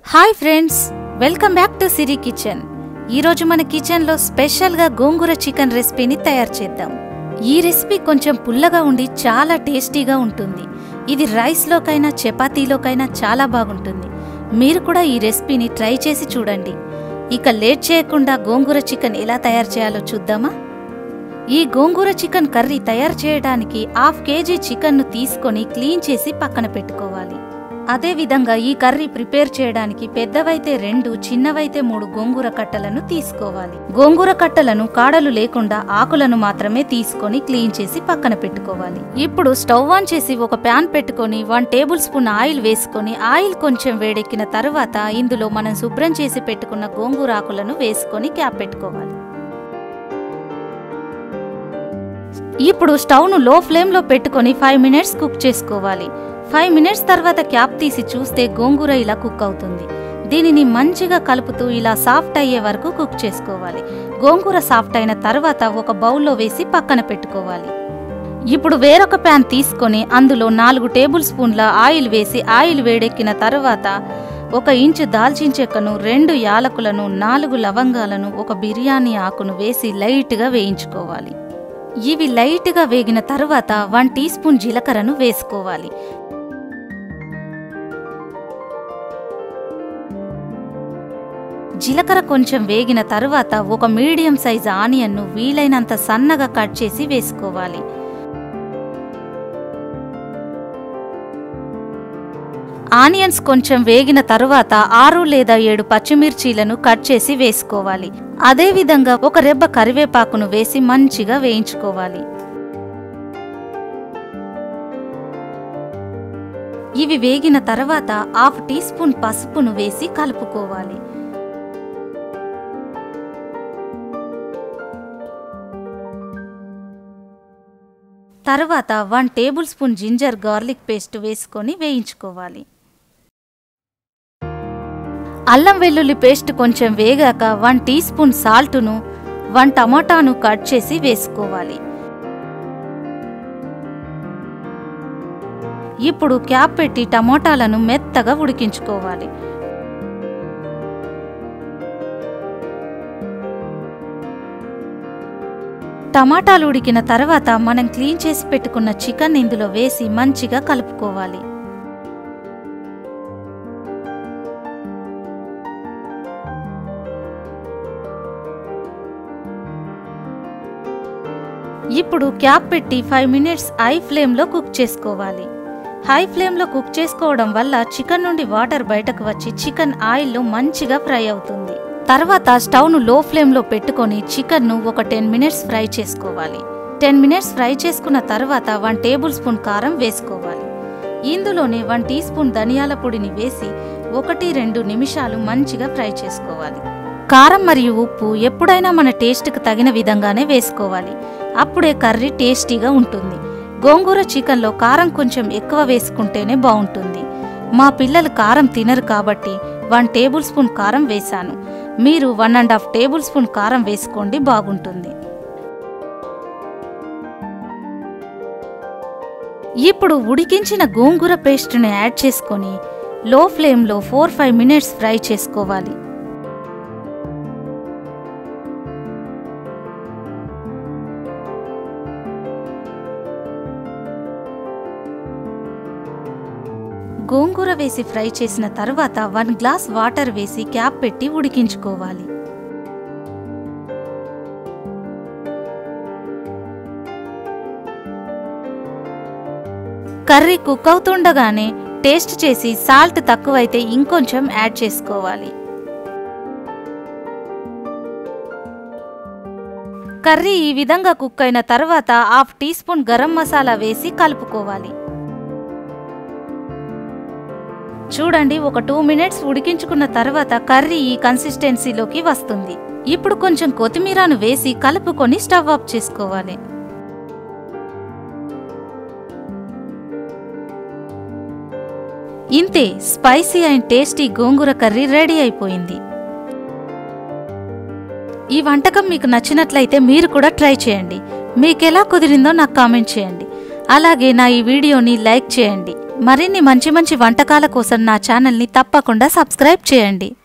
hi friends welcome back to Siri kitchen ఈరోజు మన కిచెన్లో స్పెషల్గా గోంగూర చికెన్ రెసిపీని తయారు చేద్దాం ఈ రెసిపీ కొంచెం పుల్లగా ఉండి చాలా టేస్టీగా ఉంటుంది ఇది రైస్లోకైనా చపాతీలోకైనా చాలా బాగుంటుంది మీరు కూడా ఈ రెసిపీని ట్రై చేసి చూడండి ఇక లేట్ చేయకుండా గోంగూర చికెన్ ఎలా తయారు చేయాలో చూద్దామా ఈ గోంగూర చికెన్ కర్రీ తయారు చేయడానికి హాఫ్ కేజీ చికెన్ను తీసుకొని క్లీన్ చేసి పక్కన పెట్టుకోవాలి అదేవిధంగా ఈ కర్రీ ప్రిపేర్ చేయడానికి పెద్దవైతే రెండు చిన్నవైతే మూడు గోంగూర కట్టలను తీసుకోవాలి గోంగూర కట్టలను కాడలు లేకుండా ఆకులను మాత్రమే తీసుకొని క్లీన్ చేసి పక్కన పెట్టుకోవాలి ఇప్పుడు స్టవ్ ఆన్ చేసి ఒక ప్యాన్ పెట్టుకొని వన్ టేబుల్ స్పూన్ ఆయిల్ వేసుకొని ఆయిల్ కొంచెం వేడెక్కిన తర్వాత ఇందులో మనం శుభ్రం చేసి పెట్టుకున్న గోంగూర ఆకులను వేసుకొని క్యాప్ పెట్టుకోవాలి ఇప్పుడు స్టవ్ను లో ఫ్లేమ్లో పెట్టుకొని ఫైవ్ మినిట్స్ కుక్ చేసుకోవాలి ఫైవ్ మినిట్స్ తర్వాత క్యాప్ తీసి చూస్తే గోంగూర ఇలా కుక్ అవుతుంది దీనిని మంచిగా కలుపుతూ ఇలా సాఫ్ట్ అయ్యే వరకు కుక్ చేసుకోవాలి గోంగూర సాఫ్ట్ అయిన తర్వాత ఒక బౌల్లో వేసి పక్కన పెట్టుకోవాలి ఇప్పుడు వేరొక ప్యాన్ తీసుకొని అందులో నాలుగు టేబుల్ స్పూన్ల ఆయిల్ వేసి ఆయిల్ వేడెక్కిన తర్వాత ఒక ఇంచు దాల్చిన చెక్కను రెండు యాలకులను నాలుగు లవంగాలను ఒక బిర్యానీ ఆకును వేసి లైట్గా వేయించుకోవాలి ఇవి లైట్గా వేగిన తర్వాత వన్ టీ స్పూన్ జీలకర్రను వేసుకోవాలి జీలకర్ర కొంచెం వేగిన తర్వాత ఒక మీడియం సైజ్ ఆనియన్ను వీలైనంత సన్నగా కట్ చేసి వేసుకోవాలి ఆనియన్స్ కొంచెం వేగిన తరువాత ఆరు లేదా ఏడు పచ్చిమిర్చీలను కట్ చేసి వేసుకోవాలి అదేవిధంగా ఒక రెబ్బ కరివేపాకును వేసి మంచిగా వేయించుకోవాలి ఇవి వేగిన తర్వాత హాఫ్ టీ స్పూన్ పసుపును వేసి కలుపుకోవాలి తర్వాత one tablespoon ginger garlic paste వేసుకొని వేయించుకోవాలి అల్లం వెల్లుల్లి పేస్ట్ కొంచెం వేగాక వన్ టీ స్పూన్ సాల్టును వన్ టమాటాను కట్ చేసి వేసుకోవాలి ఇప్పుడు క్యాప్ పెట్టి టమోటాలను మెత్తగా ఉడికించుకోవాలి టమాటాలు ఉడికిన తర్వాత మనం క్లీన్ చేసి పెట్టుకున్న చికెన్ ఇందులో వేసి మంచిగా కలుపుకోవాలి ఇప్పుడు క్యాప్ పెట్టి ఫైవ్ మినిట్స్ హై ఫ్లేమ్లో కుక్ చేసుకోవాలి హై ఫ్లేమ్లో కుక్ చేసుకోవడం వల్ల చికెన్ నుండి వాటర్ బయటకు వచ్చి చికెన్ ఆయిల్లో మంచిగా ఫ్రై అవుతుంది తర్వాత స్టవ్ను లో ఫ్లేమ్లో పెట్టుకొని చికెన్ను ఒక టెన్ మినిట్స్ ఫ్రై చేసుకోవాలి టెన్ మినిట్స్ ఫ్రై చేసుకున్న తర్వాత వన్ టేబుల్ స్పూన్ కారం వేసుకోవాలి ఇందులోనే వన్ టీ స్పూన్ ధనియాల పొడిని వేసి ఒకటి రెండు నిమిషాలు మంచిగా ఫ్రై చేసుకోవాలి కారం మరియు ఉప్పు ఎప్పుడైనా మన టేస్ట్కి తగిన విధంగానే వేసుకోవాలి అప్పుడే కర్రీ టేస్టీగా ఉంటుంది గోంగూర చికెన్లో కారం కొంచెం ఎక్కువ వేసుకుంటేనే బాగుంటుంది మా పిల్లలు కారం తినరు కాబట్టి వన్ టేబుల్ స్పూన్ కారం వేశాను మీరు one and half tablespoon కారం వేసుకోండి బాగుంటుంది ఇప్పుడు ఉడికించిన గోంగూర పేస్ట్ని యాడ్ చేసుకొని లో ఫ్లేమ్లో ఫోర్ ఫైవ్ మినిట్స్ ఫ్రై చేసుకోవాలి గోంగూర వేసి ఫ్రై చేసిన తర్వాత వన్ గ్లాస్ వాటర్ వేసి క్యాప్ పెట్టి ఉడికించుకోవాలి కర్రీ కుక్ అవుతుండగానే టేస్ట్ చేసి సాల్ట్ తక్కువైతే ఇంకొంచెం యాడ్ చేసుకోవాలి కర్రీ ఈ విధంగా కుక్ అయిన తర్వాత half teaspoon garam masala వేసి కలుపుకోవాలి చూడండి ఒక టూ మినిట్స్ ఉడికించుకున్న తర్వాత కర్రీ ఈ కన్సిస్టెన్సీలోకి వస్తుంది ఇప్పుడు కొంచెం కొత్తిమీరను వేసి కలుపుకొని స్టవ్ ఆఫ్ చేసుకోవాలి ఇంతే స్పైసీ అండ్ టేస్టీ గోంగూర కర్రీ రెడీ అయిపోయింది ఈ వంటకం మీకు నచ్చినట్లయితే మీరు కూడా ట్రై చేయండి మీకు ఎలా కుదిరిందో నాకు కామెంట్ చేయండి అలాగే నా ఈ వీడియోని లైక్ చేయండి మరిన్ని మంచి మంచి వంటకాల కోసం నా ఛానల్ని తప్పకుండా సబ్స్క్రైబ్ చేయండి